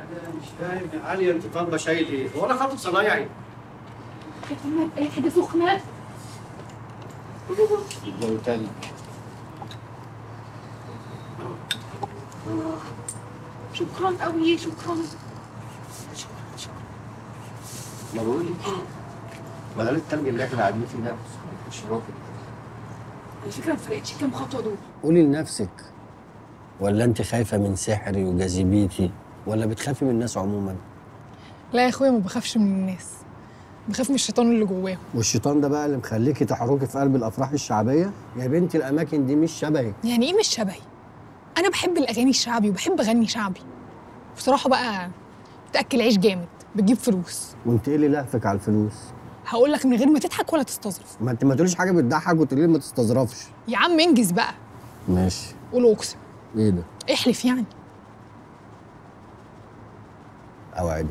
مش فاهم يا علي انت طالبه شاي ليه؟ هو انا خاطب صنايعي يا فندم اي حاجه سخنه لو تلج شكرا قوي شكرا ما بقول لك مجال التلج اللي احنا قاعدين فيه ده مش رافض الفكره ما فرقتش كام خطوه دول قولي لنفسك ولا انت خايفه من سحري وجاذبيتي ولا بتخافي من الناس عموما لا يا اخويا ما بخافش من الناس بخاف من الشيطان اللي جواهم والشيطان ده بقى اللي مخليكي تحركي في قلب الافراح الشعبيه يا بنتي الاماكن دي مش شبهك يعني ايه مش شبهي انا بحب الاغاني الشعبي وبحب اغني شعبي بصراحه بقى بتاكل عيش جامد بتجيب فلوس وانت ايه اللي لهفك على الفلوس هقول لك من غير ما تضحك ولا تستظرف ما انت ما تقوليش حاجه بتضحك وتقولي لي ما تستظرفش يا عم انجز بقى ماشي قول اقسم ايه ده احلف يعني اوعدك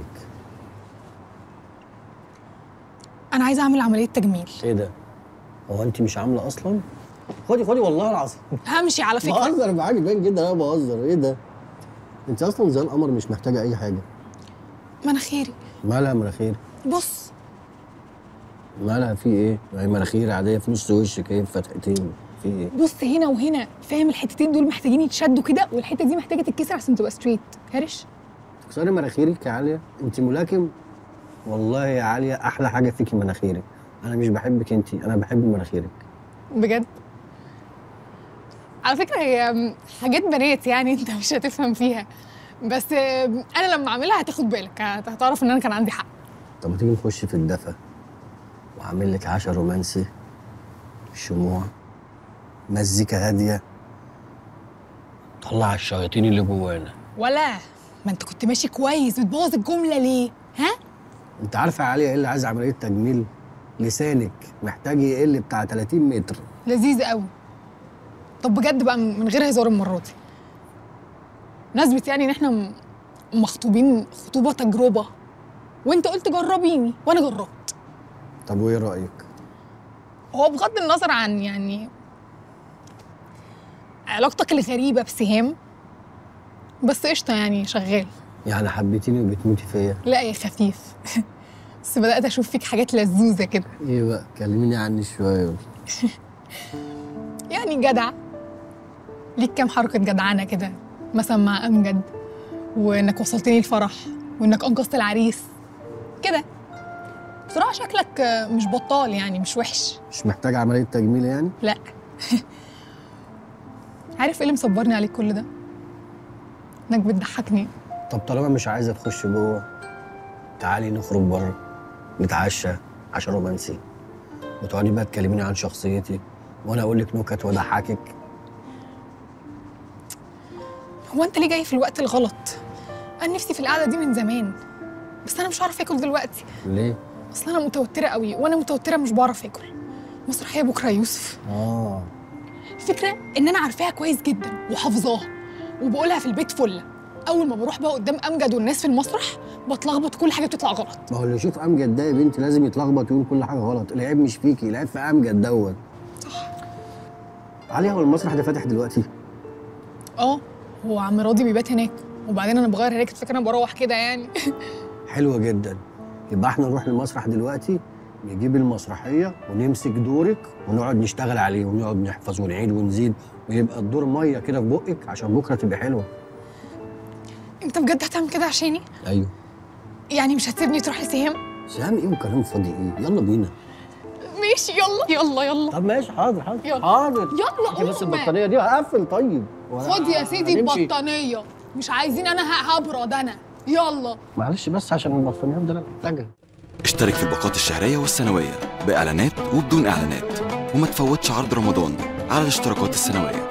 انا عايزه اعمل عمليه تجميل ايه ده هو انت مش عامله اصلا خدي خدي والله العظيم همشي على فكره بهزر معاكي باين جدا انا بهزر ايه ده انت اصلا زي القمر مش محتاجه اي حاجه مناخيري مالها مناخير بص مالها في ايه ما هي مناخير عاديه في نص وشك ايه فتحتين في ايه بص هنا وهنا فاهم الحتتين دول محتاجين يتشدوا كده والحته دي محتاجه تتكسر عشان تبقى ستريت هرش تكسري مناخيرك يا عاليه انت ملاكم والله يا عاليه احلى حاجه فيكي مناخيرك انا مش بحبك انت انا بحب مناخيرك بجد على فكره هي حاجات بنات يعني انت مش هتفهم فيها بس انا لما اعملها هتاخد بالك هت- هتعرف ان انا كان عندي حق طب ما تيجي نخش في الدفا واعمل لك عشاء رومانسي شموع مزيكا هاديه طلع الشياطين اللي جوانا ولا ما انت كنت ماشي كويس بتبوظ الجمله ليه ها انت عارفه يا عليا ايه اللي عايز عمليه تجميل لسانك محتاج يقل بتاع 30 متر لذيذ قوي طب بجد بقى من غير هزار المره دي نثبت يعني ان احنا م- مخطوبين خطوبه تجربه وانت قلت جربيني وانا جربت طب وايه رايك هو بغض النظر عن يعني علاقتك الغريبه بسهام بس قشطه يعني شغال يعني حبيتيني وبتموتي فيا لا يا خفيف بس بدات اشوف فيك حاجات لذوذه كده ايه بقى كلميني عني شويه يعني جدع ليك كام حركة جدعانة كده مثلا مع أمجد وإنك وصلتني الفرح وإنك أنقذت العريس كده بصراحة شكلك آه، مش بطال يعني مش وحش مش محتاج عمليه تجميل يعني لا عارف ايه اللي مصبرني عليك كل ده؟ انك بتضحكني طب طالما مش عايزه تخش جوه تعالي نخرج بره نتعشى عشاء رومانسي وتقعدي بقى تكلميني عن شخصيتي وانا اقول لك نكت واضحكك هو انت ليه جاي في الوقت الغلط؟ انا نفسي في القعدة دي من زمان بس انا مش عارفة اكل دلوقتي ليه اصل انا متوترة قوي وانا متوترة مش بعرف اكل مسرحية بكرة يا يوسف اه الفكرة إن أنا عارفاها كويس جدا وحافظاها وبقولها في البيت فلة أول ما بروح بقى قدام أمجد والناس في المسرح بتلخبط كل حاجة بتطلع غلط ما هو اللي يشوف امجد ده يا بنتي لازم يتلخبط ويقول كل حاجه غلط العيب مش فيكي العيب في امجد دوت صح علي هو المسرح ده فاتح دلوقتي اه هو عم راضي بيبات هناك وبعدين أنا بغير هناك فاكرة أنا بروح كده يعني حلوه جدا يبقى احنا نروح المسرح دلوقتي نجيب المسرحيه ونمسك دورك ونقعد نشتغل عليه ونقعد نحفظ ونعيد ونزيد ويبقى الدور ميه كده في بقك عشان بكره تبقى حلوه أنت بجد هتعمل كده عشاني؟ ايوه يعني مش هتسيبني تروح لسهام؟ سهام ايه وكلام فاضي ايه يلا بينا ماشي يلا يلا يلا طب ماشي حاضر حاضر يلا. حاضر يلا انت بس قوم. البطانيه دي هقفل طيب خد يا سيدي هنمشي. البطانية مش عايزين أنا ه- هبرد أنا يلا معلش بس عشان البطانيه ده انا محتاجها اشترك في الباقات الشهرية والسنوية بإعلانات وبدون إعلانات وما تفوتش عرض رمضان على الاشتراكات السنوية